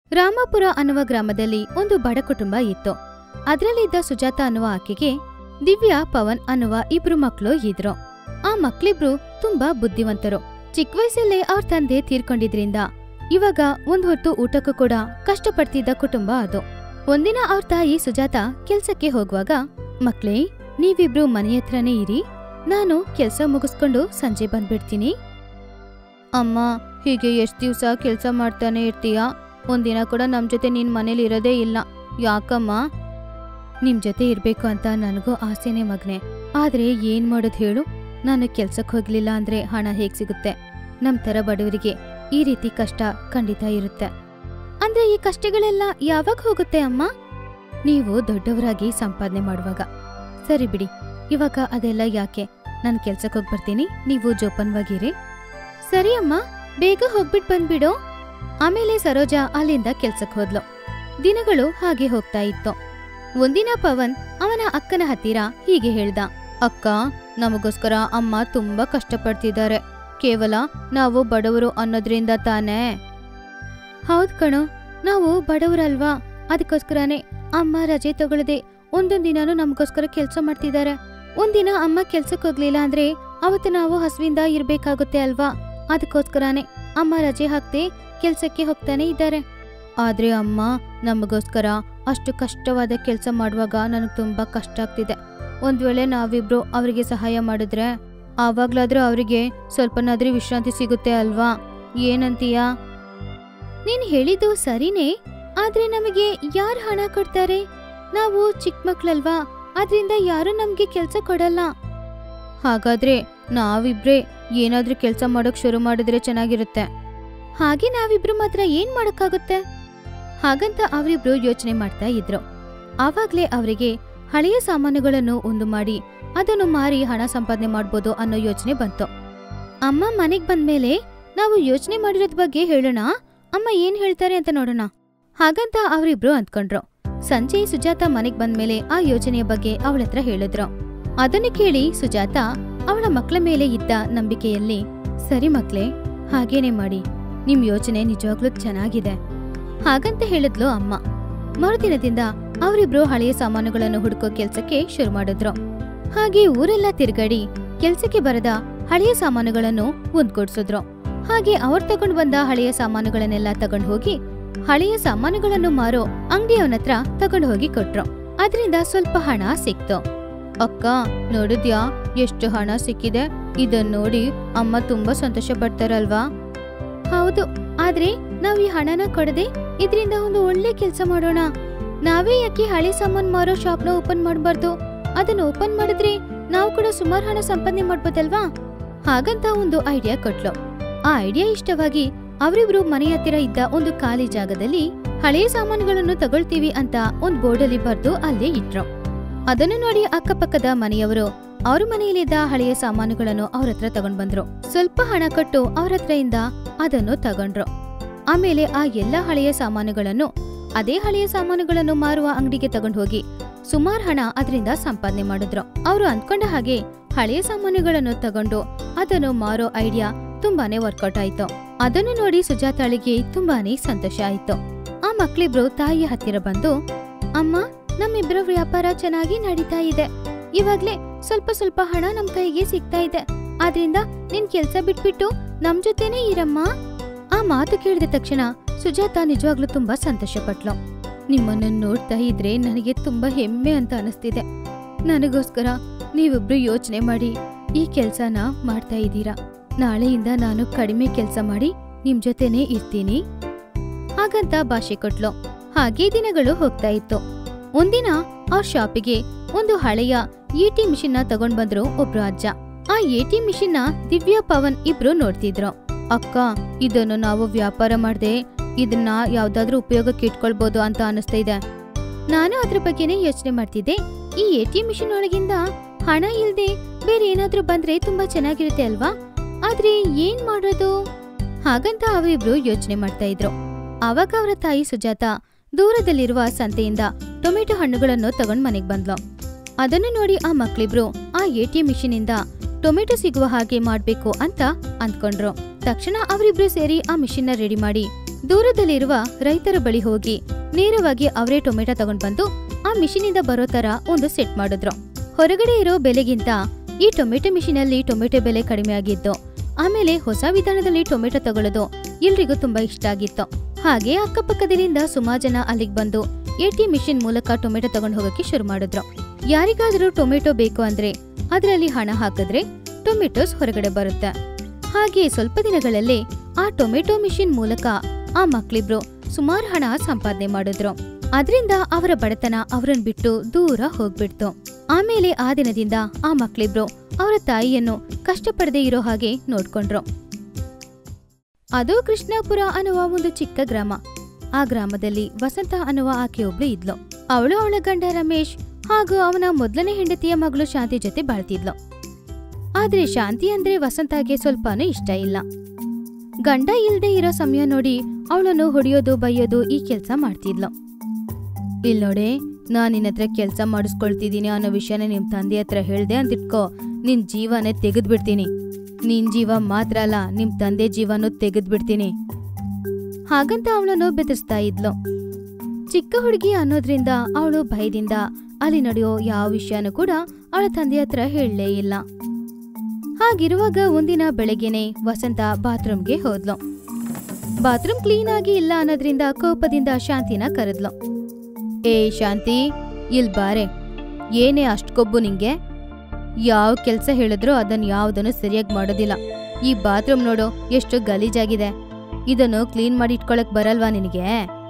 ರಾಮಾಪುರ ಅನ್ನುವ ಗ್ರಾಮದಲ್ಲಿ ಒಂದು ಬಡ ಕುಟುಂಬ ಇತ್ತು ಅದ್ರಲ್ಲಿದ್ದ ಸುಜಾತ ಅನ್ನುವ ಆಕೆಗೆ ದಿವ್ಯಾ ಪವನ್ ಅನ್ನುವ ಇಬ್ರು ಮಕ್ಳು ಇದ್ರು ಆ ಮಕ್ಳಿಬ್ರು ತುಂಬಾ ಬುದ್ಧಿವಂತರು ಚಿಕ್ಕ ವಯಸ್ಸಲ್ಲೇ ಅವ್ರ ತಂದೆ ತೀರ್ಕೊಂಡಿದ್ರಿಂದ ಇವಾಗ ಒಂದ್ ಹೊತ್ತು ಊಟಕ್ಕೂ ಕೂಡ ಕಷ್ಟಪಡ್ತಿದ್ದ ಕುಟುಂಬ ಅದು ಒಂದಿನ ಅವ್ರ ತಾಯಿ ಸುಜಾತ ಕೆಲ್ಸಕ್ಕೆ ಹೋಗುವಾಗ ಮಕ್ಳೇ ನೀವಿಬ್ರು ಮನೆ ಹತ್ರನೇ ಇರಿ ನಾನು ಕೆಲ್ಸ ಮುಗಿಸ್ಕೊಂಡು ಸಂಜೆ ಬಂದ್ಬಿಡ್ತೀನಿ ಅಮ್ಮ ಹೀಗೆ ಎಷ್ಟ್ ದಿವ್ಸ ಕೆಲ್ಸ ಮಾಡ್ತಾನೆ ಇರ್ತೀಯಾ ಒಂದಿನ ಕೂಡ ನಮ್ ಜೊತೆ ನಿನ್ ಮನೇಲಿ ಇರೋದೇ ಇಲ್ಲ ಯಾಕಮ್ಮ ನಿಮ್ ಜೊತೆ ಇರ್ಬೇಕು ಅಂತ ನನಗೂ ಆಸೆನೆ ಮಗ್ನೆ ಆದ್ರೆ ಏನ್ ಮಾಡೋದ್ ಹೇಳು ನಾನು ಕೆಲ್ಸಕ್ ಹೋಗ್ಲಿಲ್ಲ ಅಂದ್ರೆ ಹಣ ಹೇಗ್ ಸಿಗುತ್ತೆ ನಮ್ ತರ ಬಡವರಿಗೆ ಈ ರೀತಿ ಕಷ್ಟ ಖಂಡಿತ ಇರುತ್ತೆ ಅಂದ್ರೆ ಈ ಕಷ್ಟಗಳೆಲ್ಲ ಯಾವಾಗ ಹೋಗುತ್ತೆ ಅಮ್ಮ ನೀವು ದೊಡ್ಡವರಾಗಿ ಸಂಪಾದನೆ ಮಾಡುವಾಗ ಸರಿ ಬಿಡಿ ಇವಾಗ ಅದೆಲ್ಲ ಯಾಕೆ ನಾನ್ ಕೆಲ್ಸಕ್ ಹೋಗ್ ಬರ್ತೀನಿ ನೀವು ಜೋಪಾನ್ವಾಗಿರಿ ಸರಿ ಅಮ್ಮ ಬೇಗ ಹೋಗ್ಬಿಟ್ ಬಂದ್ಬಿಡು ಆಮೇಲೆ ಸರೋಜಾ ಅಲ್ಲಿಂದ ಕೆಲ್ಸಕ್ ಹೋದ್ಲು ದಿನಗಳು ಹಾಗೆ ಹೋಗ್ತಾ ಇತ್ತು ಒಂದಿನ ಪವನ್ ಅವನ ಅಕ್ಕನ ಹತ್ತಿರ ಹೀಗೆ ಹೇಳ್ದ ಅಕ್ಕ ನಮಗೋಸ್ಕರ ಅಮ್ಮ ತುಂಬಾ ಕಷ್ಟಪಡ್ತಿದ್ದಾರೆ ಕೇವಲ ನಾವು ಬಡವರು ಅನ್ನೋದ್ರಿಂದ ತಾನೇ ಹೌದ್ ಕಣೋ ನಾವು ಬಡವರಲ್ವಾ ಅದಕ್ಕೋಸ್ಕರನೇ ಅಮ್ಮ ರಜೆ ತಗೊಳ್ಳದೆ ಒಂದೊಂದ್ ದಿನಾನು ನಮಗೋಸ್ಕರ ಕೆಲ್ಸ ಮಾಡ್ತಿದ್ದಾರೆ ಒಂದಿನ ಅಮ್ಮ ಕೆಲ್ಸಕ್ ಹೋಗ್ಲಿಲ್ಲ ಅಂದ್ರೆ ಅವತ್ತು ನಾವು ಹಸುವಿಂದ ಇರ್ಬೇಕಾಗುತ್ತೆ ಅಲ್ವಾ ಅದಕ್ಕೋಸ್ಕರನೇ ಅಮ್ಮ ರಜೆ ಹಾಕ್ದೆ ಕೆಲ್ಸಕ್ಕೆ ಹೋಗ್ತಾನೆ ಇದ್ದಾರೆ ಆದ್ರೆ ಅಮ್ಮ ನಮಗೋಸ್ಕರ ಅಷ್ಟು ಕಷ್ಟವಾದ ಕೆಲಸ ಮಾಡುವಾಗ ನನಗೆ ತುಂಬಾ ಕಷ್ಟ ಆಗ್ತಿದೆ ಒಂದ್ ವೇಳೆ ನಾವಿಬ್ರು ಅವರಿಗೆ ಸಹಾಯ ಮಾಡಿದ್ರೆ ಆವಾಗ್ಲಾದ್ರೂ ಅವರಿಗೆ ಸ್ವಲ್ಪನಾದ್ರೂ ವಿಶ್ರಾಂತಿ ಸಿಗುತ್ತೆ ಅಲ್ವಾ ಏನಂತೀಯಾ ನೀನ್ ಹೇಳಿದ್ದು ಸರಿನೇ ಆದ್ರೆ ನಮಗೆ ಯಾರು ಹಣ ಕೊಡ್ತಾರೆ ನಾವು ಚಿಕ್ಕ ಮಕ್ಳಲ್ವಾ ಅದ್ರಿಂದ ಯಾರು ನಮ್ಗೆ ಕೆಲ್ಸ ಕೊಡಲ್ಲ ಹಾಗಾದ್ರೆ ನಾವಿಬ್ರೇ ಏನಾದ್ರೂ ಕೆಲ್ಸ ಮಾಡೋಕ್ ಶುರು ಮಾಡಿದ್ರೆ ಚೆನ್ನಾಗಿರುತ್ತೆ ಹಾಗೆ ನಾವಿಬ್ರು ಮಾತ್ರ ಏನ್ ಮಾಡಕ್ಕಾಗುತ್ತೆ ಹಾಗಂತ ಅವರಿಬ್ರು ಯೋಚನೆ ಮಾಡ್ತಾ ಇದ್ರು ಆವಾಗ್ಲೇ ಅವರಿಗೆ ಹಳೆಯ ಸಾಮಾನುಗಳನ್ನು ಒಂದು ಮಾಡಿ ಅದನ್ನು ಮಾರಿ ಹಣ ಸಂಪಾದನೆ ಮಾಡ್ಬೋದು ಅನ್ನೋ ಯೋಚನೆ ಬಂತು ಅಮ್ಮ ಮನೆಗ್ ಬಂದ್ಮೇಲೆ ನಾವು ಯೋಚನೆ ಮಾಡಿರೋದ್ ಬಗ್ಗೆ ಹೇಳೋಣ ಅಮ್ಮ ಏನ್ ಹೇಳ್ತಾರೆ ಅಂತ ನೋಡೋಣ ಹಾಗಂತ ಅವರಿಬ್ರು ಅಂದ್ಕೊಂಡ್ರು ಸಂಜೆ ಸುಜಾತ ಮನೆಗ್ ಬಂದ್ಮೇಲೆ ಆ ಯೋಚನೆಯ ಬಗ್ಗೆ ಅವಳ ಹತ್ರ ಹೇಳಿದ್ರು ಅದನ್ನು ಕೇಳಿ ಸುಜಾತ ಅವಳ ಮಕ್ಕಳ ಮೇಲೆ ಇದ್ದ ನಂಬಿಕೆಯಲ್ಲಿ ಸರಿ ಮಕ್ಳೇ ಹಾಗೇನೆ ಮಾಡಿ ನಿಮ್ ಯೋಚನೆ ನಿಜವಾಗ್ಲೂ ಚೆನ್ನಾಗಿದೆ ಹಾಗಂತ ಹೇಳಿದ್ಲು ಅಮ್ಮ ಮರುದಿನದಿಂದ ಅವರಿಬ್ರು ಹಳೆಯ ಸಾಮಾನುಗಳನ್ನು ಹುಡುಕೋ ಕೆಲ್ಸಕ್ಕೆ ಶುರು ಮಾಡಿದ್ರು ಹಾಗೆ ಊರೆಲ್ಲ ತಿರ್ಗಾಡಿ ಕೆಲ್ಸಕ್ಕೆ ಬರದ ಹಳೆಯ ಸಾಮಾನುಗಳನ್ನು ಒಂದ್ಗೂಡ್ಸಿದ್ರು ಹಾಗೆ ಅವ್ರು ತಗೊಂಡ್ ಬಂದ ಹಳೆಯ ಸಾಮಾನುಗಳನ್ನೆಲ್ಲ ತಗೊಂಡ್ ಹೋಗಿ ಹಳೆಯ ಸಾಮಾನುಗಳನ್ನು ಮಾರೋ ಅಂಗಡಿಯವನತ್ರ ತಗೊಂಡ್ ಹೋಗಿ ಕೊಟ್ರು ಅದರಿಂದ ಸ್ವಲ್ಪ ಹಣ ಸಿಕ್ತು ಅಕ್ಕ ನೋಡಿದ್ಯಾ ಎಷ್ಟು ಹಣ ಸಿಕ್ಕಿದೆ ಇದನ್ ನೋಡಿ ಅಮ್ಮ ತುಂಬಾ ಸಂತೋಷ ಪಡ್ತಾರಲ್ವಾ ಹೌದು ಆದ್ರೆ ನಾವ್ ಈ ಹಣನ ಕೊಡದೆ ಇದರಿಂದ ಒಂದು ಒಳ್ಳೆ ಕೆಲ್ಸ ಮಾಡೋಣ ನಾವೇ ಯಾಕೆ ಹಳೆ ಸಾಮಾನ್ ಮಾರೋ ಶಾಪ್ನ ಓಪನ್ ಮಾಡಬಾರ್ದು ಅದನ್ನ ಓಪನ್ ಮಾಡಿದ್ರೆ ನಾವು ಕೂಡ ಸುಮಾರು ಹಣ ಸಂಪಾದನೆ ಮಾಡ್ಬೋದಲ್ವಾ ಹಾಗಂತ ಒಂದು ಐಡಿಯಾ ಕೊಟ್ಲು ಆ ಐಡಿಯಾ ಇಷ್ಟವಾಗಿ ಅವರಿಬ್ರು ಮನೆ ಹತ್ತಿರ ಇದ್ದ ಒಂದು ಖಾಲಿ ಜಾಗದಲ್ಲಿ ಹಳೆಯ ಸಾಮಾನುಗಳನ್ನು ತಗೊಳ್ತೀವಿ ಅಂತ ಒಂದ್ ಬೋರ್ಡಲ್ಲಿ ಬರ್ದು ಅಲ್ಲೇ ಇಟ್ರು ಅದನ್ನು ನೋಡಿ ಅಕ್ಕಪಕ್ಕದ ಮನೆಯವರು ಅವ್ರ ಮನೆಯಲ್ಲಿದ್ದ ಹಳೆಯ ಸಾಮಾನುಗಳನ್ನು ಅವ್ರ ಹತ್ರ ತಗೊಂಡ್ ಬಂದ್ರು ಸ್ವಲ್ಪ ಹಣ ಕೊಟ್ಟು ಅವ್ರ ಹತ್ರದಿಂದ ಅದನ್ನು ತಗೊಂಡ್ರು ಆಮೇಲೆ ಆ ಎಲ್ಲಾ ಹಳೆಯ ಸಾಮಾನುಗಳನ್ನು ಅದೇ ಹಳೆಯ ಸಾಮಾನುಗಳನ್ನು ಮಾರುವ ಅಂಗಡಿಗೆ ತಗೊಂಡ್ ಹೋಗಿ ಸುಮಾರು ಹಣ ಅದರಿಂದ ಸಂಪಾದನೆ ಮಾಡಿದ್ರು ಅವರು ಅಂದ್ಕೊಂಡ ಹಾಗೆ ಹಳೆಯ ಸಾಮಾನುಗಳನ್ನು ತಗೊಂಡು ಅದನ್ನು ಮಾರೋ ಐಡಿಯಾ ತುಂಬಾನೇ ವರ್ಕೌಟ್ ಆಯ್ತು ಅದನ್ನು ನೋಡಿ ಸುಜಾತಾಳಿಗೆ ತುಂಬಾನೇ ಸಂತೋಷ ಆಯ್ತು ಆ ಮಕ್ಳಿಬ್ರು ತಾಯಿಯ ಹತ್ತಿರ ಬಂದು ಅಮ್ಮ ನಮ್ಮಿಬ್ರ ವ್ಯಾಪಾರ ಚೆನ್ನಾಗಿ ನಡೀತಾ ಇದೆ ಇವಾಗ್ಲೇ ಸ್ವಲ್ಪ ಸ್ವಲ್ಪ ಹಣ ನಮ್ ಕೈಗೆ ಸಿಗ್ತಾ ಇದೆ ಆದ್ರಿಂದ ನಿನ್ ಕೆಲ್ಸ ಬಿಟ್ಬಿಟ್ಟು ನಮ್ ಜೊತೆನೇ ಇರಮ್ಮ ಆ ಮಾತು ಕೇಳಿದ ತಕ್ಷಣ ಸುಜಾತ ನಿಜವಾಗ್ಲೂ ತುಂಬಾ ಸಂತೋಷ ಪಟ್ಲು ನಿಮ್ಮನ್ನ ನೋಡ್ತಾ ಇದ್ರೆ ನನಗೆ ತುಂಬಾ ಹೆಮ್ಮೆ ಅಂತ ಅನಿಸ್ತಿದೆ ನನಗೋಸ್ಕರ ನೀವಿಬ್ರು ಯೋಚನೆ ಮಾಡಿ ಈ ಕೆಲ್ಸನ ಮಾಡ್ತಾ ಇದ್ದೀರಾ ನಾಳೆಯಿಂದ ನಾನು ಕಡಿಮೆ ಕೆಲ್ಸ ಮಾಡಿ ನಿಮ್ ಜೊತೆನೇ ಇರ್ತೀನಿ ಹಾಗಂತ ಭಾಷೆ ಕೊಟ್ಲು ಹಾಗೆ ದಿನಗಳು ಹೋಗ್ತಾ ಇತ್ತು ಒಂದಿನ ಅವ್ರ ಶಾಪಿಗೆ ಒಂದು ಹಳೆಯ ಎಟಿ ಮಿಷಿನ್ ನ ತಗೊಂಡ್ ಬಂದ್ರು ಒಬ್ರು ಅಜ್ಜ ಆ ಎಟಿ ಮಿಷಿನ್ ನ ದಿವ್ಯಾ ಪವನ್ ಇಬ್ರು ನೋಡ್ತಿದ್ರು ಅಕ್ಕ ಇದನ್ನು ನಾವು ವ್ಯಾಪಾರ ಮಾಡ್ದೆ ಇದನ್ನ ಯಾವ್ದಾದ್ರೂ ಉಪಯೋಗಕ್ಕೆ ಇಟ್ಕೊಳ್ಬೋದು ಅಂತ ಅನಿಸ್ತಾ ಇದೆ ನಾನು ಅದ್ರ ಬಗ್ಗೆನೇ ಯೋಚನೆ ಮಾಡ್ತಿದ್ದೆ ಈ ಎ ಟಿ ಮಿಷಿನ್ ಒಳಗಿಂದ ಹಣ ಇಲ್ದೆ ಬೇರೆ ಏನಾದ್ರೂ ಬಂದ್ರೆ ತುಂಬಾ ಚೆನ್ನಾಗಿರುತ್ತೆ ಅಲ್ವಾ ಆದ್ರೆ ಏನ್ ಮಾಡೋದು ಹಾಗಂತ ಅವರಿಬ್ರು ಯೋಚನೆ ಮಾಡ್ತಾ ಇದ್ರು ಆವಾಗ ಅವರ ತಾಯಿ ಸುಜಾತ ದೂರದಲ್ಲಿರುವ ಸಂತೆಯಿಂದ ಟೊಮೆಟೊ ಹಣ್ಣುಗಳನ್ನು ತಗೊಂಡ್ ಮನೆಗ್ ಬಂದ್ಲು ಅದನ್ನು ನೋಡಿ ಆ ಮಕ್ಳಿಬ್ರು ಆ ಎ ಟಿ ಮಿಷಿನ್ ಇಂದ ಟೊಮೆಟೊ ಸಿಗುವ ಹಾಗೆ ಮಾಡ್ಬೇಕು ಅಂತ ಅಂದ್ಕೊಂಡ್ರು ತಕ್ಷಣ ಅವರಿಬ್ರು ಸೇರಿ ಆ ಮಿಷಿನ್ ನ ರೆಡಿ ಮಾಡಿ ದೂರದಲ್ಲಿರುವ ರೈತರ ಬಳಿ ಹೋಗಿ ನೇರವಾಗಿ ಅವರೇ ಟೊಮೆಟೊ ತಗೊಂಡ್ ಬಂದು ಆ ಮಿಷಿನಿಂದ ಬರೋ ತರ ಒಂದು ಸೆಟ್ ಮಾಡಿದ್ರು ಹೊರಗಡೆ ಇರೋ ಬೆಲೆಗಿಂತ ಈ ಟೊಮೆಟೊ ಮಿಷಿನಲ್ಲಿ ಟೊಮೆಟೊ ಬೆಲೆ ಕಡಿಮೆ ಆಗಿತ್ತು ಆಮೇಲೆ ಹೊಸ ವಿಧಾನದಲ್ಲಿ ಟೊಮೆಟೊ ತಗೊಳ್ಳೋದು ಎಲ್ರಿಗೂ ತುಂಬಾ ಇಷ್ಟ ಆಗಿತ್ತು ಹಾಗೆ ಅಕ್ಕಪಕ್ಕದಲ್ಲಿಂದ ಸುಮಾರು ಜನ ಅಲ್ಲಿಗೆ ಬಂದು ಎಟಿಎಂ ಮಿಷಿನ್ ಮೂಲಕ ಟೊಮೆಟೊ ತಗೊಂಡು ಹೋಗಕ್ಕೆ ಶುರು ಮಾಡಿದ್ರು ಯಾರಿಗಾದ್ರೂ ಟೊಮೆಟೊ ಬೇಕು ಅಂದ್ರೆ ಅದರಲ್ಲಿ ಹಣ ಹಾಕಿದ್ರೆ ಟೊಮೆಟೊಸ್ ಹೊರಗಡೆ ಬರುತ್ತೆ ಹಾಗೆ ಸ್ವಲ್ಪ ದಿನಗಳಲ್ಲೇ ಆ ಟೊಮೆಟೊ ಮಿಷಿನ್ ಮೂಲಕ ಆ ಮಕ್ಳಿಬ್ರು ಸುಮಾರು ಹಣ ಸಂಪಾದನೆ ಮಾಡಿದ್ರು ಅದರಿಂದ ಅವರ ಬಡತನ ಅವರನ್ನ ಬಿಟ್ಟು ದೂರ ಹೋಗ್ಬಿಡ್ತು ಆಮೇಲೆ ಆ ದಿನದಿಂದ ಆ ಮಕ್ಳಿಬ್ರು ಅವರ ತಾಯಿಯನ್ನು ಕಷ್ಟಪಡದೆ ಇರೋ ಹಾಗೆ ನೋಡ್ಕೊಂಡ್ರು ಅದು ಕೃಷ್ಣಾಪುರ ಅನ್ನುವ ಒಂದು ಚಿಕ್ಕ ಗ್ರಾಮ ಆ ಗ್ರಾಮದಲ್ಲಿ ವಸಂತ ಅನ್ನುವ ಆಕೆ ಒಬ್ಳು ಇದ್ಲು ಅವಳು ಅವಳ ಗಂಡ ರಮೇಶ್ ಹಾಗೂ ಅವನ ಮೊದಲನೇ ಹೆಂಡತಿಯ ಮಗಳು ಶಾಂತಿ ಜೊತೆ ಬಾಳ್ತಿದ್ಲು ಆದ್ರೆ ಶಾಂತಿ ಅಂದ್ರೆ ವಸಂತಗೆ ಸ್ವಲ್ಪನೂ ಇಷ್ಟ ಇಲ್ಲ ಗಂಡ ಇಲ್ದೇ ಇರೋ ಸಮಯ ನೋಡಿ ಅವಳನ್ನು ಹೊಡೆಯೋದು ಬೈಯೋದು ಈ ಕೆಲ್ಸ ಮಾಡ್ತಿದ್ಲು ಇಲ್ ನೋಡೆ ನಾನ್ ನಿನ್ನ ಹತ್ರ ಕೆಲ್ಸ ಮಾಡಿಸ್ಕೊಳ್ತಿದ್ದೀನಿ ಅನ್ನೋ ವಿಷಯನ ನಿಮ್ ತಂದೆ ಹತ್ರ ಹೇಳ್ದೆ ಅಂತಿಟ್ಕೋ ನಿನ್ ಜೀವನೇ ತೆಗೆದ್ಬಿಡ್ತೀನಿ ನಿನ್ ಜೀವ ಮಾತ್ರ ಅಲ್ಲ ನಿಮ್ ತಂದೆ ಜೀವನೂ ತೆಗೆದ್ಬಿಡ್ತೀನಿ ಹಾಗಂತ ಅವಳನ್ನು ಬೆದರಿಸ್ತಾ ಇದ್ಲು ಚಿಕ್ಕ ಹುಡುಗಿ ಅನ್ನೋದ್ರಿಂದ ಅವಳು ಭಯದಿಂದ ಅಲ್ಲಿ ನಡೆಯೋ ಯಾವ ವಿಷಯನೂ ಕೂಡ ಅವಳ ತಂದೆ ಹತ್ರ ಹೇಳಲೇ ಇಲ್ಲ ಹಾಗಿರುವಾಗ ಒಂದಿನ ಬೆಳಗ್ಗೆನೆ ವಸಂತ ಬಾತ್ರೂಮ್ಗೆ ಹೋದ್ಲು ಬಾತ್ರೂಮ್ ಕ್ಲೀನ್ ಆಗಿ ಇಲ್ಲ ಅನ್ನೋದ್ರಿಂದ ಕೋಪದಿಂದ ಶಾಂತಿನ ಕರೆದ್ಲು ಏ ಶಾಂತಿ ಇಲ್ ಬಾರೆ ಏನೇ ಅಷ್ಟ್ ಕೊಬ್ಬು ನಿಂಗೆ ಯಾವ ಕೆಲ್ಸ ಹೇಳಿದ್ರೂ ಅದನ್ನ ಯಾವ್ದನ್ನು ಸರಿಯಾಗಿ ಮಾಡೋದಿಲ್ಲ ಈ ಬಾತ್ರೂಮ್ ನೋಡು ಎಷ್ಟು ಗಲೀಜಾಗಿದೆ ಇದನ್ನು ಕ್ಲೀನ್ ಮಾಡಿ ಇಟ್ಕೊಳಕ್ ಬರಲ್ವಾ ನಿನಗೆ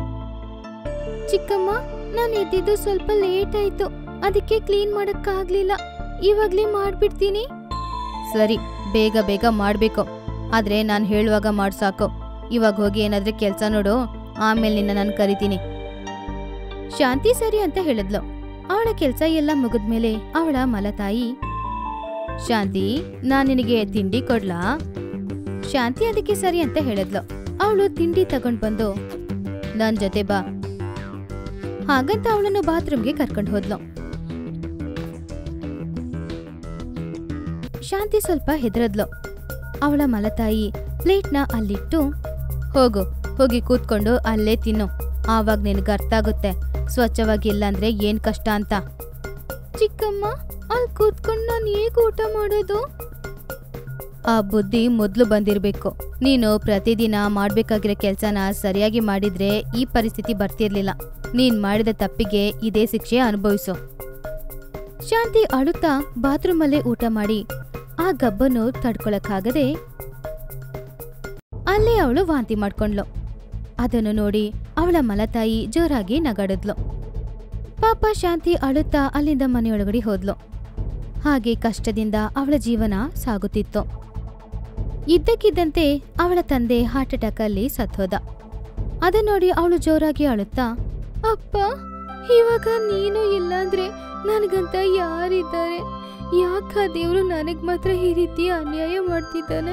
ಚಿಕ್ಕಮ್ಮ ನಾನು ಎದ್ದಿದ್ದು ಸ್ವಲ್ಪ ಲೇಟ್ ಆಯ್ತು ಅದಕ್ಕೆ ಕ್ಲೀನ್ ಮಾಡಕ್ಕಾಗ್ಲಿಲ್ಲ ಇವಾಗ್ಲೇ ಮಾಡ್ಬಿಡ್ತೀನಿ ಸರಿ ಬೇಗ ಬೇಗ ಮಾಡ್ಬೇಕು ಆದ್ರೆ ನಾನು ಹೇಳುವಾಗ ಮಾಡ್ ಸಾಕು ಇವಾಗ ಹೋಗಿ ಏನಾದ್ರೆ ಕೆಲ್ಸ ನೋಡು ಆಮೇಲೆ ನಿನ್ನ ನಾನು ಕರಿತೀನಿ ಶಾಂತಿ ಸರಿ ಅಂತ ಹೇಳಿದ್ಲು ಅವಳ ಕೆಲ್ಸ ಎಲ್ಲ ಮುಗಿದ್ಮೇಲೆ ಅವಳ ಮಲತಾಯಿ ಶಾಂತಿ ನಾನ್ ನಿನಗೆ ತಿಂಡಿ ಕೊಡ್ಲಾ ಶಾಂತಿ ಅದಕ್ಕೆ ಸರಿ ಅಂತ ಹೇಳಿದ್ಲು ಅವಳು ತಿಂಡಿ ತಗೊಂಡ್ ಬಂದು ನನ್ ಜೊತೆ ಬಾ ಹಾಗಂತ ಅವಳನ್ನು ಬಾತ್ರೂಮ್ಗೆ ಕರ್ಕೊಂಡು ಹೋದ್ಲು ಶಾಂತಿ ಸ್ವಲ್ಪ ಹೆದರದ್ಲು ಅವಳ ಮಲತಾಯಿ ಪ್ಲೇಟ್ನ ಅಲ್ಲಿಟ್ಟು ಹೋಗು ಹೋಗಿ ಕೂತ್ಕೊಂಡು ಅಲ್ಲೇ ತಿನ್ನು ಆವಾಗ ನಿನಗೆ ಅರ್ಥ ಆಗುತ್ತೆ ಸ್ವಚ್ಛವಾಗಿಲ್ಲ ಅಂದ್ರೆ ಏನ್ ಕಷ್ಟ ಅಂತ ಚಿಕ್ಕಮ್ಮ ಅಲ್ಲಿ ಕೂತ್ಕೊಂಡು ನಾನು ಹೇಗೆ ಊಟ ಮಾಡೋದು ಆ ಬುದ್ಧಿ ಮೊದ್ಲು ಬಂದಿರ್ಬೇಕು ನೀನು ಪ್ರತಿದಿನ ಮಾಡ್ಬೇಕಾಗಿರೋ ಕೆಲ್ಸನ ಸರಿಯಾಗಿ ಮಾಡಿದ್ರೆ ಈ ಪರಿಸ್ಥಿತಿ ಬರ್ತಿರ್ಲಿಲ್ಲ ನೀನ್ ಮಾಡಿದ ತಪ್ಪಿಗೆ ಇದೇ ಶಿಕ್ಷೆ ಅನುಭವಿಸು ಶಾಂತಿ ಅಳುತ್ತಾ ಬಾತ್ರೂಮಲ್ಲೇ ಊಟ ಮಾಡಿ ಆ ಗಬ್ಬನ್ನು ತಡ್ಕೊಳಕ್ಕಾಗದೆ ಅಲ್ಲೇ ಅವಳು ವಾಂತಿ ಮಾಡ್ಕೊಂಡ್ಲು ಅದನ್ನು ನೋಡಿ ಅವಳ ಮಲತಾಯಿ ಜೋರಾಗಿ ನಗಾಡಿದ್ಲು ಪಾಪ ಶಾಂತಿ ಅಳುತ್ತಾ ಅಲ್ಲಿಂದ ಮನೆಯೊಳಗಡೆ ಹೋದ್ಲು ಹಾಗೆ ಕಷ್ಟದಿಂದ ಅವಳ ಜೀವನ ಸಾಗುತ್ತಿತ್ತು ಇದ್ದಕ್ಕಿದ್ದಂತೆ ಅವಳ ತಂದೆ ಹಾರ್ಟ್ ಅಟ್ಯಾಕ್ ಅಲ್ಲಿ ಸತ್ತೋದ ಅದನ್ನ ನೋಡಿ ಅವಳು ಜೋರಾಗಿ ಅಳುತ್ತಾ ಅಪ್ಪ ಇವಾಗ ನೀನು ಇಲ್ಲಾಂದ್ರೆ ನನಗಂತ ಯಾರಿದ್ದಾರೆ ಯಾಕ ದೇವ್ರು ನನಗ್ ಮಾತ್ರ ಈ ರೀತಿ ಅನ್ಯಾಯ ಮಾಡ್ತಿದ್ದಾನೆ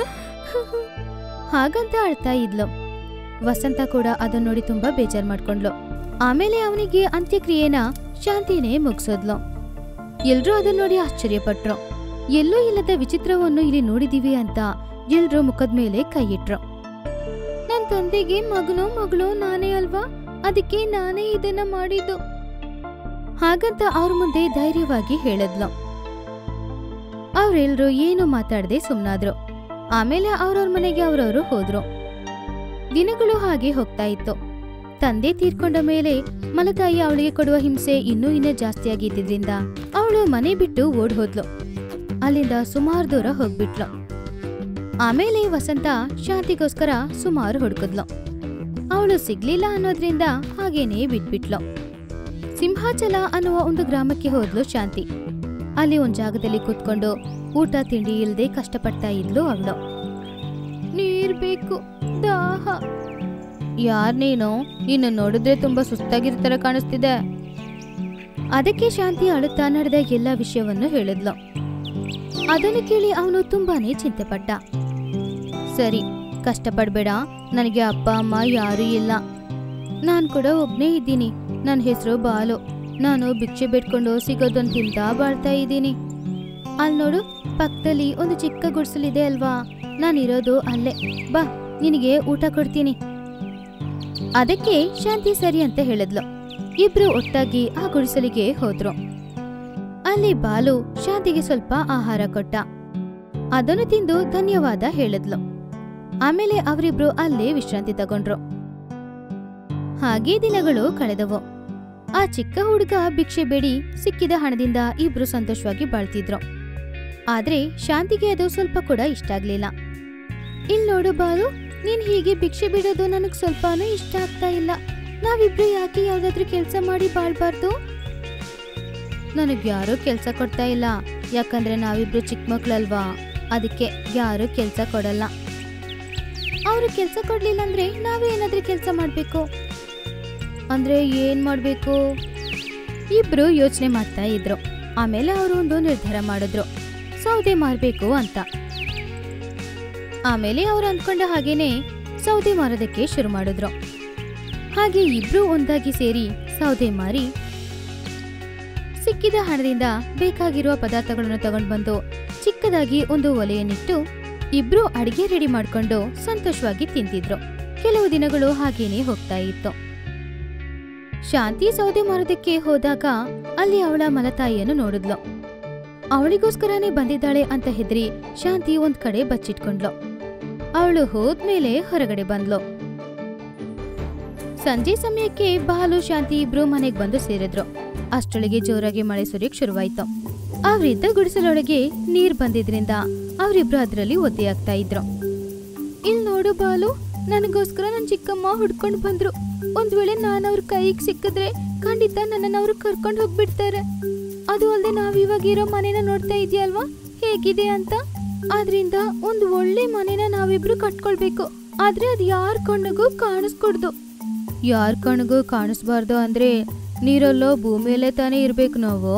ಹಾಗಂತ ಅಳ್ತಾ ಇದ್ಲು ವಸಂತ ಕೂಡ ಅದನ್ನ ನೋಡಿ ತುಂಬಾ ಬೇಜಾರ್ ಮಾಡ್ಕೊಂಡ್ಲು ಆಮೇಲೆ ಅವನಿಗೆ ಅಂತ್ಯಕ್ರಿಯೆನ ಶಾಂತಿನೇ ಮುಗಿಸೋದ್ಲು ಎಲ್ರೂ ಅದನ್ನ ನೋಡಿ ಆಶ್ಚರ್ಯಪಟ್ರು ಎಲ್ಲೂ ಇಲ್ಲದ ವಿಚಿತ್ರವನ್ನು ಇಲ್ಲಿ ನೋಡಿದೀವಿ ಅಂತ ಎಲ್ರೂ ಮುಖದ ಮೇಲೆ ಕೈ ಇಟ್ರು ನನ್ ತಂದೆಗೆ ಮಗನೋ ಮಗಳೋ ನಾನೇ ಅಲ್ವಾ ಅದಕ್ಕೆ ನಾನೇ ಇದನ್ನ ಮಾಡಿದ್ದು ಹಾಗಂತ ಅವ್ರ ಮುಂದೆ ಧೈರ್ಯವಾಗಿ ಹೇಳಿದ್ಲು ಅವ್ರೆಲ್ರೂ ಏನು ಮಾತಾಡದೆ ಸುಮ್ನಾದ್ರು ಆಮೇಲೆ ಅವ್ರವ್ರ ಮನೆಗೆ ಅವ್ರವ್ರು ಹೋದ್ರು ದಿನಗಳು ಹಾಗೆ ಹೋಗ್ತಾ ಇತ್ತು ತಂದೆ ತೀರ್ಕೊಂಡ ಮೇಲೆ ಮಲತಾಯಿ ಅವಳಿಗೆ ಕೊಡುವ ಹಿಂಸೆ ಇನ್ನೂ ಇನ್ನೂ ಜಾಸ್ತಿ ಆಗಿದ್ದರಿಂದ ಅವಳು ಮನೆ ಬಿಟ್ಟು ಓಡ್ ಹೋದ್ಲು ಅಲ್ಲಿಂದ ಸುಮಾರು ದೂರ ಹೋಗ್ಬಿಟ್ಲು ಆಮೇಲೆ ವಸಂತ ಶಾಂತಿಗೋಸ್ಕರ ಸುಮಾರು ಹುಡುಕಿದ್ಲು ಅವಳು ಸಿಗ್ಲಿಲ್ಲ ಅನ್ನೋದ್ರಿಂದ ಹಾಗೇನೇ ಬಿಟ್ಬಿಟ್ಲು ಸಿಂಹಾಚಲ ಅನ್ನುವ ಒಂದು ಗ್ರಾಮಕ್ಕೆ ಹೋದ್ಲು ಶಾಂತಿ ಅಲ್ಲಿ ಒಂದ್ ಜಾಗದಲ್ಲಿ ಕೂತ್ಕೊಂಡು ಊಟ ತಿಂಡಿ ಇಲ್ದೆ ಕಷ್ಟಪಡ್ತಾ ಇದ್ಲು ಅವಳು ನೀರ್ ಬೇಕು ದಾಹ ಯಾರ್ ನೀನು ಇನ್ನು ನೋಡಿದ್ರೆ ತುಂಬಾ ಸುಸ್ತಾಗಿರ್ತರ ಕಾಣಿಸ್ತಿದೆ ಅದಕ್ಕೆ ಶಾಂತಿ ಅಳುತ್ತಾ ನಡೆದ ಎಲ್ಲ ವಿಷಯವನ್ನು ಹೇಳಿದ್ಲು ಅದನ್ನು ಕೇಳಿ ಅವನು ತುಂಬಾನೇ ಚಿಂತೆ ಪಟ್ಟ ಸರಿ ಕಷ್ಟಪಡ್ಬೇಡ ನನಗೆ ಅಪ್ಪ ಅಮ್ಮ ಯಾರೂ ಇಲ್ಲ ನಾನ್ ಕೂಡ ಒಬ್ನೇ ಇದ್ದೀನಿ ನನ್ನ ಹೆಸರು ಬಾಲು ನಾನು ಭಿಕ್ಷೆ ಬಿಟ್ಕೊಂಡು ಸಿಗೋದೊಂದು ತಿಂತಾ ಬಾಳ್ತಾ ಇದ್ದೀನಿ ಅಲ್ಲಿ ನೋಡು ಪಕ್ಕದಲ್ಲಿ ಒಂದು ಚಿಕ್ಕ ಗುಡ್ಸಲಿದೆ ಅಲ್ವಾ ನಾನಿರೋದು ಅಲ್ಲೇ ಬಾ ನಿನಗೆ ಊಟ ಕೊಡ್ತೀನಿ ಅದಕ್ಕೆ ಶಾಂತಿ ಸರಿ ಅಂತ ಹೇಳಿದ್ಲು ಇಬ್ರು ಒಟ್ಟಾಗಿ ಆ ಗುಡಿಸಲಿಗೆ ಹೋದ್ರು ಅಲ್ಲಿ ಬಾಲು ಶಾಂತಿಗೆ ಸ್ವಲ್ಪ ಆಹಾರ ಕೊಟ್ಟ ಅದನ್ನು ತಿಂದು ಧನ್ಯವಾದ ಹೇಳಿದ್ಲು ಆಮೇಲೆ ಅವರಿಬ್ರು ಅಲ್ಲೇ ವಿಶ್ರಾಂತಿ ತಗೊಂಡ್ರು ಹಾಗೇ ದಿನಗಳು ಕಳೆದವು ಆ ಚಿಕ್ಕ ಹುಡುಗ ಭಿಕ್ಷೆ ಬೇಡಿ ಸಿಕ್ಕಿದ ಹಣದಿಂದ ಇಬ್ರು ಸಂತೋಷವಾಗಿ ಬಾಳ್ತಿದ್ರು ಆದ್ರೆ ಶಾಂತಿಗೆ ಅದು ಸ್ವಲ್ಪ ಕೂಡ ಇಷ್ಟ ಆಗ್ಲಿಲ್ಲ ಇಲ್ ನೋಡು ಬಾಲು ನೀನ್ ಹೀಗೆ ಭಿಕ್ಷೆ ಬಿಡೋದು ನನಗ್ ಸ್ವಲ್ಪನೂ ಇಷ್ಟ ಆಗ್ತಾ ಇಲ್ಲ ನಾವಿಬ್ರು ಯಾಕೆ ಯಾವ್ದಾದ್ರೂ ಕೆಲ್ಸ ಮಾಡಿ ಬಾಳ್ಬಾರ್ದು ನನಗ್ ಯಾರೂ ಕೆಲ್ಸ ಕೊಡ್ತಾ ಇಲ್ಲ ಯಾಕಂದ್ರೆ ನಾವಿಬ್ರು ಚಿಕ್ಕ ಮಕ್ಳಲ್ವಾ ಅದಕ್ಕೆ ಯಾರು ಕೆಲ್ಸ ಕೊಡಲ್ಲ ಅವರು ಕೆಲ್ಸ ಕೊಡ್ಲಿಲ್ಲ ಅಂದ್ರೆ ನಾವೇ ಏನಾದ್ರೂ ಕೆಲ್ಸ ಮಾಡ್ಬೇಕು ಅಂದ್ರೆ ಏನ್ ಮಾಡ್ಬೇಕು ಇಬ್ರು ಯೋಚನೆ ಮಾಡ್ತಾ ಇದ್ರು ಆಮೇಲೆ ಅವರು ಒಂದು ನಿರ್ಧಾರ ಮಾಡಿದ್ರು ಸೌದೆ ಮಾರ್ಬೇಕು ಅಂತ ಆಮೇಲೆ ಅವ್ರು ಅಂದ್ಕೊಂಡ ಹಾಗೇನೆ ಸೌದೆ ಮಾರೋದಕ್ಕೆ ಶುರು ಮಾಡಿದ್ರು ಹಾಗೆ ಇಬ್ರು ಒಂದಾಗಿ ಸೇರಿ ಸೌದೆ ಮಾರಿ ಸಿಕ್ಕಿದ ಹಣದಿಂದ ಬೇಕಾಗಿರುವ ಪದಾರ್ಥಗಳನ್ನು ತಗೊಂಡು ಬಂದು ಚಿಕ್ಕದಾಗಿ ಒಂದು ಒಲೆಯನ್ನಿಟ್ಟು ಇಬ್ರು ಅಡಿಗೆ ರೆಡಿ ಮಾಡ್ಕೊಂಡು ಸಂತೋಷವಾಗಿ ತಿಂತಿದ್ರು ಕೆಲವು ದಿನಗಳು ಹಾಗೇನೆ ಹೋಗ್ತಾ ಇತ್ತು ಶಾಂತಿ ಸೌದೆ ಮಾರೋದಕ್ಕೆ ಹೋದಾಗ ಅಲ್ಲಿ ಅವಳ ಮಲತಾಯಿಯನ್ನು ನೋಡಿದ್ಲು ಅವಳಿಗೋಸ್ಕರನೇ ಬಂದಿದ್ದಾಳೆ ಅಂತ ಹೆದ್ರಿ ಶಾಂತಿ ಒಂದ್ ಕಡೆ ಬಚ್ಚಿಟ್ಕೊಂಡ್ಲು ಅವಳು ಹೋದ್ಮೇಲೆ ಹೊರಗಡೆ ಬಂದ್ಲು ಸಂಜೆ ಸಮಯಕ್ಕೆ ಬಾಲು ಶಾಂತಿ ಇಬ್ರು ಮನೆಗ್ ಬಂದು ಸೇರಿದ್ರು ಅಷ್ಟೊಳಗೆ ಜೋರಾಗಿ ಮಳೆ ಸುರಿಯಕ್ ಶುರುವಾಯ್ತು ಅವರಿದ್ದ ಗುಡಿಸಲೊಳಗೆ ನೀರ್ ಬಂದಿದ್ರಿಂದ ಅವರಿಬ್ರು ಅದ್ರಲ್ಲಿ ಒದ್ದೆಯಾಗ್ತಾ ಇದ್ರು ಇಲ್ ನೋಡು ಬಾಲು ನನಗೋಸ್ಕರ ನನ್ ಚಿಕ್ಕಮ್ಮ ಹುಡ್ಕೊಂಡ್ ಬಂದ್ರು ಒಂದ್ ವೇಳೆ ನಾನ್ ಅವ್ರ ಕೈಗೆ ಸಿಕ್ಕಿದ್ರೆ ಖಂಡಿತ ನನ್ನನ್ನ ಅವ್ರು ಕರ್ಕೊಂಡ್ ಹೋಗ್ಬಿಡ್ತಾರೆ ಅದು ಅಲ್ಲದೆ ನಾವಿವಾಗ ಇರೋ ಮನೇನ ನೋಡ್ತಾ ಇದೆಯಲ್ವಾ ಹೇಗಿದೆ ಅಂತ ಆದ್ರಿಂದ ಒಂದು ಒಳ್ಳೆ ಮನೇನ ನಾವಿಬ್ರು ಕಟ್ಕೊಳ್ಬೇಕು ಆದ್ರೆ ಅದು ಯಾರ ಕಣ್ಣಿಗೂ ಕಾಣಿಸ್ಕೊಡ್ದು ಯಾರ ಕಣ್ಣಿಗೂ ಕಾಣಿಸ್ಬಾರ್ದು ಅಂದ್ರೆ ನೀರಲ್ಲೋ ಭೂಮಿಯಲ್ಲೇ ತಾನೇ ಇರ್ಬೇಕು ನಾವು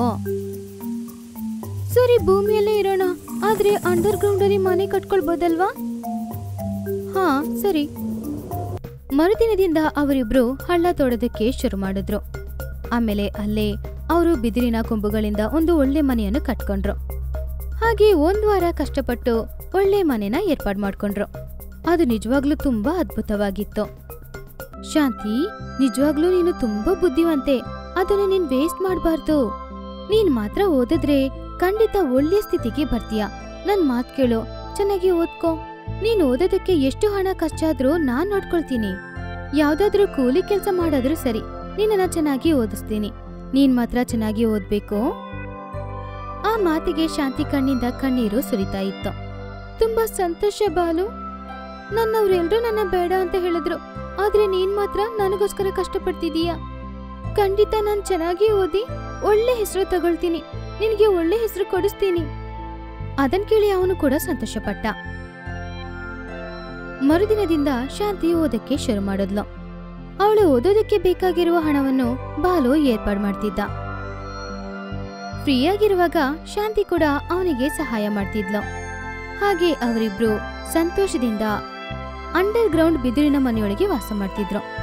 ಸರಿ ಭೂಮಿಯಲ್ಲೇ ಇರೋಣ ಆದ್ರೆ ಅಂಡರ್ ಗ್ರೌಂಡ್ ಅಲ್ಲಿ ಮನೆ ಕಟ್ಕೊಳ್ಬೋದಲ್ವಾ ಹಾ ಸರಿ ಮರುದಿನದಿಂದ ಅವರಿಬ್ರು ಹಳ್ಳ ತೋಡೋದಕ್ಕೆ ಶುರು ಮಾಡಿದ್ರು ಆಮೇಲೆ ಅಲ್ಲೇ ಅವರು ಬಿದಿರಿನ ಕೊಂಬುಗಳಿಂದ ಒಂದು ಒಳ್ಳೆ ಮನೆಯನ್ನು ಕಟ್ಕೊಂಡ್ರು ಹಾಗೆ ಒಂದ್ ವಾರ ಕಷ್ಟಪಟ್ಟು ಒಳ್ಳೆ ಮನೆನ ಏರ್ಪಾಡ್ ಮಾಡ್ಕೊಂಡ್ರು ಅದು ನಿಜವಾಗ್ಲೂ ತುಂಬಾ ಅದ್ಭುತವಾಗಿತ್ತು ಶಾಂತಿ ನಿಜವಾಗ್ಲೂ ನೀನು ತುಂಬಾ ಬುದ್ಧಿವಂತೆ ಅದನ್ನ ನೀನ್ ವೇಸ್ಟ್ ಮಾಡ್ಬಾರ್ದು ನೀನ್ ಮಾತ್ರ ಓದಿದ್ರೆ ಖಂಡಿತ ಒಳ್ಳೆ ಸ್ಥಿತಿಗೆ ಬರ್ತೀಯ ನನ್ ಮಾತ್ ಕೇಳು ಚೆನ್ನಾಗಿ ಓದ್ಕೋ ನೀನ್ ಓದೋದಕ್ಕೆ ಎಷ್ಟು ಹಣ ಖರ್ಚಾದ್ರೂ ನಾನ್ ನೋಡ್ಕೊಳ್ತೀನಿ ಯಾವ್ದಾದ್ರೂ ಕೂಲಿ ಕೆಲ್ಸ ಮಾಡಾದ್ರೂ ಸರಿ ನಿನ್ನನ್ನ ಚೆನ್ನಾಗಿ ಓದಿಸ್ತೀನಿ ನೀನ್ ಮಾತ್ರ ಚೆನ್ನಾಗಿ ಓದ್ಬೇಕು ಆ ಮಾತಿಗೆ ಶಾಂತಿ ಕಣ್ಣಿಂದ ಕಣ್ಣೀರು ಸುರಿತಾ ಇತ್ತು ತುಂಬಾ ಸಂತೋಷ ಬಾಲು ನನ್ನವ್ರೆಲ್ರೂ ನನ್ನ ಬೇಡ ಅಂತ ಹೇಳಿದ್ರು ಆದ್ರೆ ನೀನ್ ಮಾತ್ರ ನನಗೋಸ್ಕರ ಕಷ್ಟಪಡ್ತಿದೀಯ ಖಂಡಿತ ನಾನ್ ಚೆನ್ನಾಗಿ ಓದಿ ಒಳ್ಳೆ ಹೆಸರು ತಗೊಳ್ತೀನಿ ನಿನಗೆ ಒಳ್ಳೆ ಹೆಸರು ಕೊಡಿಸ್ತೀನಿ ಅದನ್ ಕೇಳಿ ಅವನು ಕೂಡ ಸಂತೋಷಪಟ್ಟ ಮರುದಿನದಿಂದ ಶಾಂತಿ ಓದಕ್ಕೆ ಶುರು ಮಾಡಿದ್ಲು ಅವಳು ಓದೋದಕ್ಕೆ ಬೇಕಾಗಿರುವ ಹಣವನ್ನು ಬಾಲು ಏರ್ಪಾಡು ಮಾಡ್ತಿದ್ದ ಫ್ರೀಯಾಗಿರುವಾಗ ಶಾಂತಿ ಕೂಡ ಅವನಿಗೆ ಸಹಾಯ ಮಾಡ್ತಿದ್ಲು ಹಾಗೆ ಅವರಿಬ್ರು ಸಂತೋಷದಿಂದ ಅಂಡರ್ ಗ್ರೌಂಡ್ ಬಿದಿರಿನ ಮನೆಯೊಳಗೆ ವಾಸ ಮಾಡ್ತಿದ್ರು